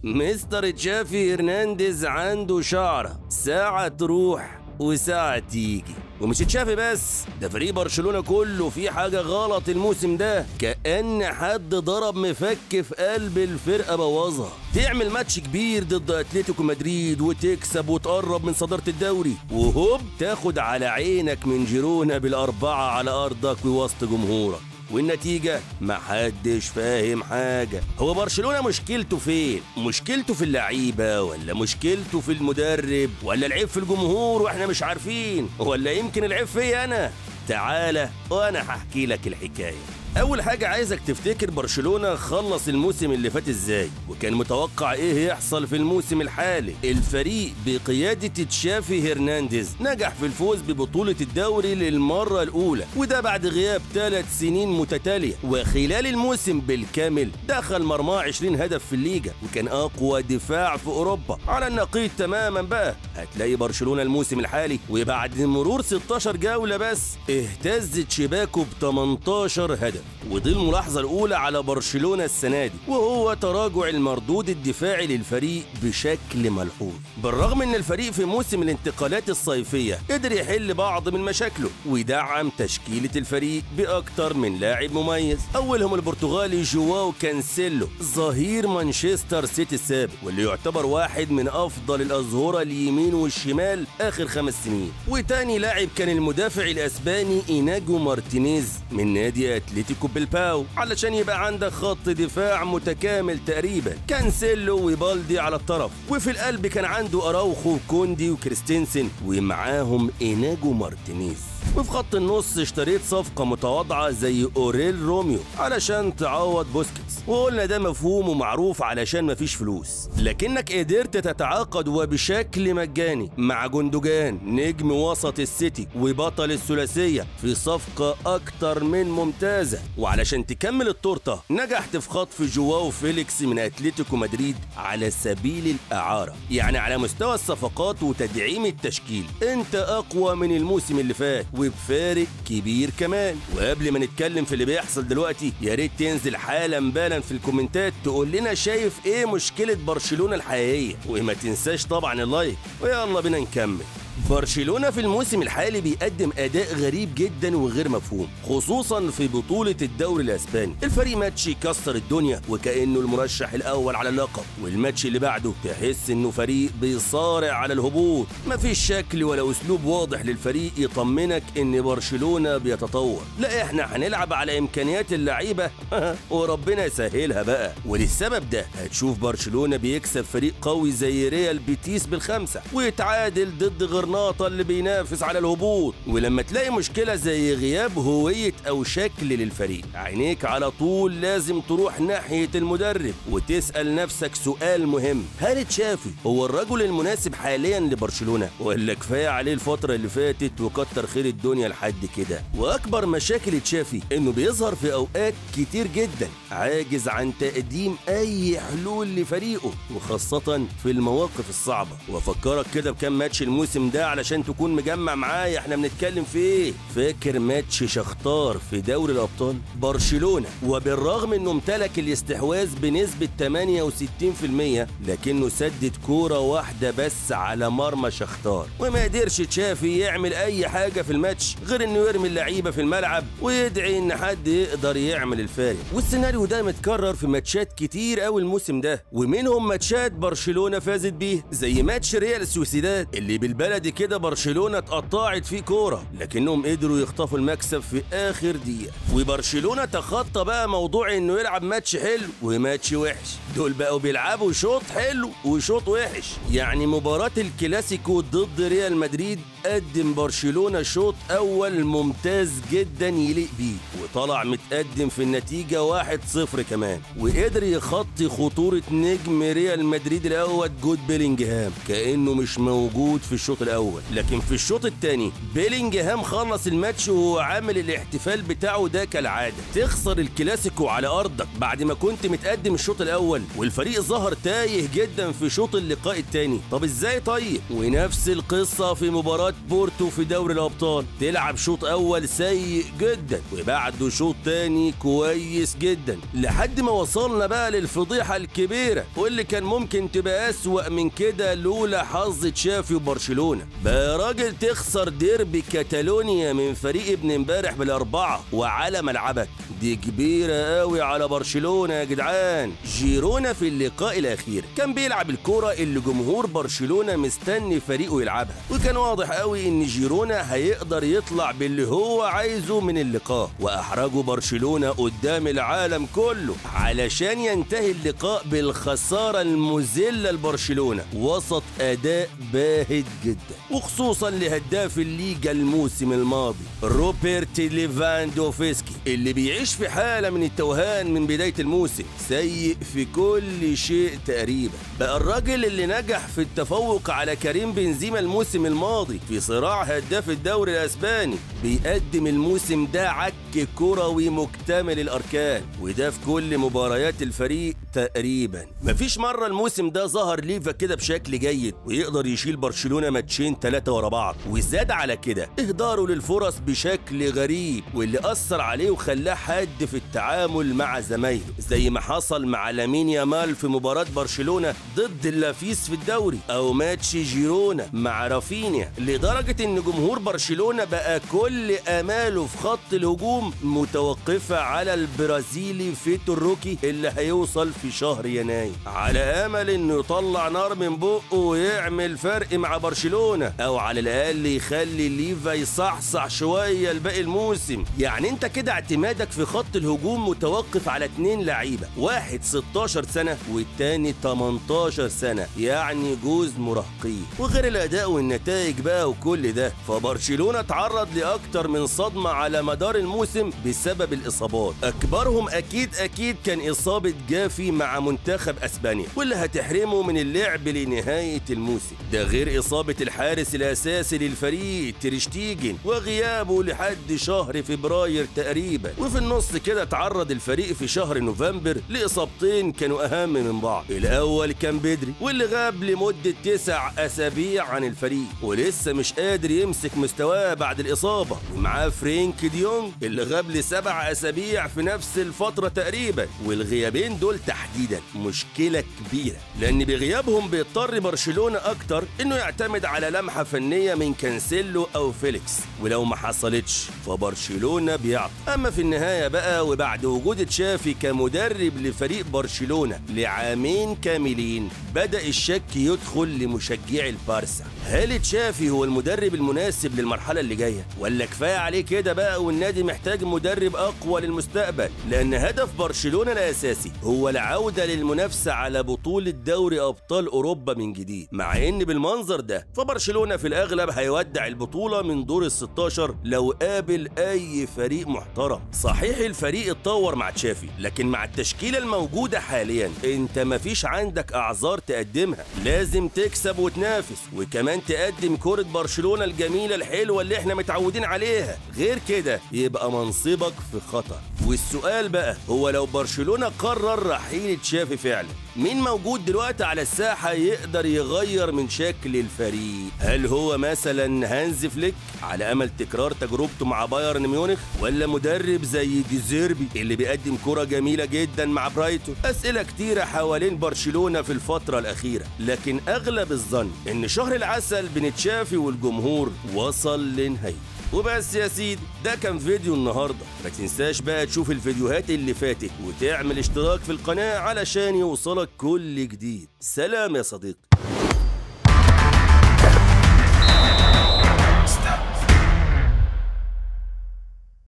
مستر تشافي هرنانديز عنده شعرة ساعة تروح وساعة تيجي ومش تشافي بس ده فريق برشلونة كله في حاجة غلط الموسم ده كأن حد ضرب مفك في قلب الفرقة بوظها تعمل ماتش كبير ضد اتلتيكو مدريد وتكسب وتقرب من صدارة الدوري وهوب تاخد على عينك من جيرونا بالأربعة على أرضك ووسط جمهورك والنتيجة محدش فاهم حاجة هو برشلونة مشكلته فين؟ مشكلته في اللعيبة ولا مشكلته في المدرب ولا العيب في الجمهور واحنا مش عارفين ولا يمكن العيب فيا أنا تعالى وأنا هحكي لك الحكاية أول حاجة عايزك تفتكر برشلونة خلص الموسم اللي فات إزاي وكان متوقع إيه يحصل في الموسم الحالي الفريق بقيادة تشافي هرنانديز نجح في الفوز ببطولة الدوري للمرة الأولى وده بعد غياب ثلاث سنين متتالية وخلال الموسم بالكامل دخل مرماه 20 هدف في الليجا وكان أقوى دفاع في أوروبا على النقيض تماما بقى هتلاقي برشلونة الموسم الحالي وبعد مرور 16 جولة بس اهتزت شباكه ب 18 هدف ودي الملاحظة الأولى على برشلونة السنة دي وهو تراجع المردود الدفاعي للفريق بشكل ملحوظ بالرغم ان الفريق في موسم الانتقالات الصيفية قدر يحل بعض من مشاكله ويدعم تشكيلة الفريق بأكتر من لاعب مميز أولهم البرتغالي جواو كانسيلو ظهير مانشستر سيتي السابق واللي يعتبر واحد من أفضل الأظهرة اليمين والشمال آخر خمس سنين وتاني لاعب كان المدافع الأسباني إيناجو مارتينيز من نادي أتلتيكو بلباو علشان يبقى عندك خط دفاع متكامل تقريبا كانسيلو وبالدي على الطرف وفي القلب كان عنده أراوخو وكوندي وكريستنسن ومعاهم إيناجو مارتينيز وفي خط النص اشتريت صفقة متواضعة زي أوريل روميو علشان تعوض بوسكيتس وقلنا ده مفهوم ومعروف علشان مفيش فلوس لكنك قدرت تتعاقد وبشكل مجاني مع جندوجان نجم وسط السيتي وبطل الثلاثية في صفقة أكتر من ممتازة وعلشان تكمل التورتة نجحت في خطف جواو فيليكس من أتلتيكو مدريد على سبيل الإعارة يعني على مستوى الصفقات وتدعيم التشكيل انت أقوى من الموسم اللي فات وبفارق كبير كمان وقبل ما نتكلم في اللي بيحصل دلوقتي يا ريت تنزل حالا بالا في الكومنتات تقول لنا شايف ايه مشكله برشلونه الحقيقيه وما تنساش طبعا اللايك ويلا بينا نكمل برشلونة في الموسم الحالي بيقدم أداء غريب جدا وغير مفهوم خصوصا في بطولة الدوري الأسباني الفريق ماتش يكسر الدنيا وكأنه المرشح الأول على اللقب والماتش اللي بعده تحس إنه فريق بيصارع على الهبوط مفيش شكل ولا أسلوب واضح للفريق يطمنك إن برشلونة بيتطور لا إحنا هنلعب على إمكانيات اللعيبة وربنا يسهلها بقى وللسبب ده هتشوف برشلونة بيكسب فريق قوي زي ريال بيتيس بالخمسة ويتعادل ضد غرناطة اللي بينافس على الهبوط ولما تلاقي مشكلة زي غياب هوية أو شكل للفريق عينيك على طول لازم تروح ناحية المدرب وتسأل نفسك سؤال مهم هل تشافي هو الرجل المناسب حاليا لبرشلونة ولا كفاية عليه الفترة اللي فاتت وكتر خير الدنيا لحد كده وأكبر مشاكل تشافي إنه بيظهر في أوقات كتير جدا عاجز عن تقديم أي حلول لفريقه وخاصة في المواقف الصعبة وأفكرك كده بكام ماتش الموسم ده علشان تكون مجمع معايا احنا بنتكلم في ايه فاكر ماتش شختار في دوري الابطال برشلونه وبالرغم انه امتلك الاستحواذ بنسبه 68% لكنه سدد كوره واحده بس على مرمى شختار وما قدرش تشافي يعمل اي حاجه في الماتش غير انه يرمي اللعيبه في الملعب ويدعي ان حد يقدر يعمل الفارق والسيناريو ده متكرر في ماتشات كتير قوي الموسم ده ومنهم ماتشات برشلونه فازت بيه زي ماتش ريال سوسيداد اللي بالبلدي كده برشلونه اتقطعت فيه كوره لكنهم قدروا يخطفوا المكسب في اخر دقيقه وبرشلونه تخطى بقى موضوع انه يلعب ماتش حلو وماتش وحش دول بقوا بيلعبوا شوط حلو وشوط وحش يعني مباراه الكلاسيكو ضد ريال مدريد قدم برشلونه شوط اول ممتاز جدا يليق بيه وطلع متقدم في النتيجه 1-0 كمان وقدر يخطي خطوره نجم ريال مدريد الاول جود بيلينجهام كانه مش موجود في الشوط الاول الاول لكن في الشوط الثاني بيلينجهام خلص الماتش وهو عامل الاحتفال بتاعه ده كالعاده تخسر الكلاسيكو على ارضك بعد ما كنت متقدم الشوط الاول والفريق ظهر تايه جدا في شوط اللقاء الثاني طب ازاي طيب ونفس القصه في مباراه بورتو في دوري الابطال تلعب شوط اول سيء جدا وبعده شوط تاني كويس جدا لحد ما وصلنا بقى للفضيحه الكبيره واللي كان ممكن تبقى اسوأ من كده لولا حظ تشافي وبرشلونه بقى راجل تخسر ديربي كاتالونيا من فريق ابن امبارح بالاربعه وعلى ملعبك دي كبيره قوي على برشلونه يا جدعان جيرونا في اللقاء الاخير كان بيلعب الكوره اللي جمهور برشلونه مستني فريقه يلعبها وكان واضح قوي ان جيرونا هيقدر يطلع باللي هو عايزه من اللقاء واحرجوا برشلونه قدام العالم كله علشان ينتهي اللقاء بالخساره المذله لبرشلونه وسط اداء باهت جدا وخصوصا لهداف الليجا الموسم الماضي روبرت ليفاندوفسكي اللي بيعيش في حاله من التوهان من بدايه الموسم سيء في كل شيء تقريبا بقى الراجل اللي نجح في التفوق على كريم بنزيما الموسم الماضي في صراع هداف الدوري الاسباني بيقدم الموسم ده عك كروي مكتمل الاركان وده في كل مباريات الفريق تقريبا مفيش مره الموسم ده ظهر ليفا كده بشكل جيد ويقدر يشيل برشلونه ماتشين ثلاثه ورا بعض وزاد على كده اهداره للفرص بشكل غريب واللي اثر عليه وخلاه حاد في التعامل مع زمايله زي ما حصل مع لامين يامال في مباراه برشلونه ضد اللافيس في الدوري او ماتش جيرونا مع رافينيا لدرجه ان جمهور برشلونه بقى كل اماله في خط الهجوم متوقفه على البرازيلي فيتو الروكي اللي هيوصل في شهر يناير على امل انه يطلع نار من بقه ويعمل فرق مع برشلونه او على الاقل يخلي ليفا يصحصح شويه لباقي الموسم يعني انت كده اعتمادك في خط الهجوم متوقف على اتنين لعيبه واحد 16 سنه والتاني 18 سنه يعني جوز مراهقين وغير الاداء والنتائج بقى وكل ده فبرشلونه تعرض لاكتر من صدمه على مدار الموسم بسبب الاصابات اكبرهم اكيد اكيد كان اصابه جافي مع منتخب اسبانيا واللي هتحرمه من اللعب لنهايه الموسم ده غير اصابه الحارس الاساسي للفريق تريشتيجن وغيابه لحد شهر فبراير تقريبا وفي النص كده تعرض الفريق في شهر نوفمبر لاصابتين كانوا اهم من بعض الاول كان بدري واللي غاب لمده تسع اسابيع عن الفريق ولسه مش قادر يمسك مستواه بعد الاصابه ومعاه فرينك ديونج اللي غاب لسبع اسابيع في نفس الفتره تقريبا والغيابين دول تحديدا مشكله كبيره لان بغيابهم بيضطر برشلونه اكتر انه يعتمد على لمحه فنيه من كانسيلو او فيليكس ولو ما حصلتش فبرشلونه بيعطي اما في النهايه بقى وبعد وجود تشافي كمدرب لفريق برشلونه لعامين كاملين بدا الشك يدخل لمشجعي البارسا هل تشافي هو المدرب المناسب للمرحله اللي جايه ولا كفايه عليه كده بقى والنادي محتاج مدرب اقوى للمستقبل لان هدف برشلونه الاساسي هو العوده للمنافسه على بطوله دوري ابطال اوروبا من جديد مع ان بالمنظر ده فبرشلونه في الاغلب هيودع البطوله من دور ال 16 لو قابل اي فريق محترم صحيح الفريق اتطور مع تشافي لكن مع التشكيله الموجوده حاليا انت مفيش عندك اعذار تقدمها لازم تكسب وتنافس وكمان تقدم كره برشلونه الجميله الحلوه اللي احنا متعودين عليها غير كده يبقى منصبك في خطر والسؤال بقى هو لو برشلونه قرر رحيل تشافي فعلا مين موجود دلوقتي على الساحة يقدر يغير من شكل الفريق هل هو مثلا هانز فليك على أمل تكرار تجربته مع بايرن ميونخ ولا مدرب زي ديزيربي اللي بيقدم كرة جميلة جدا مع برايتون أسئلة كتيرة حوالين برشلونة في الفترة الأخيرة لكن أغلب الظن إن شهر العسل بين تشافي والجمهور وصل لنهايته وبس يا سيدي ده كان فيديو النهارده ما تنساش بقى تشوف الفيديوهات اللي فاتت وتعمل اشتراك في القناة علشان يوصلك كل جديد سلام يا صديقي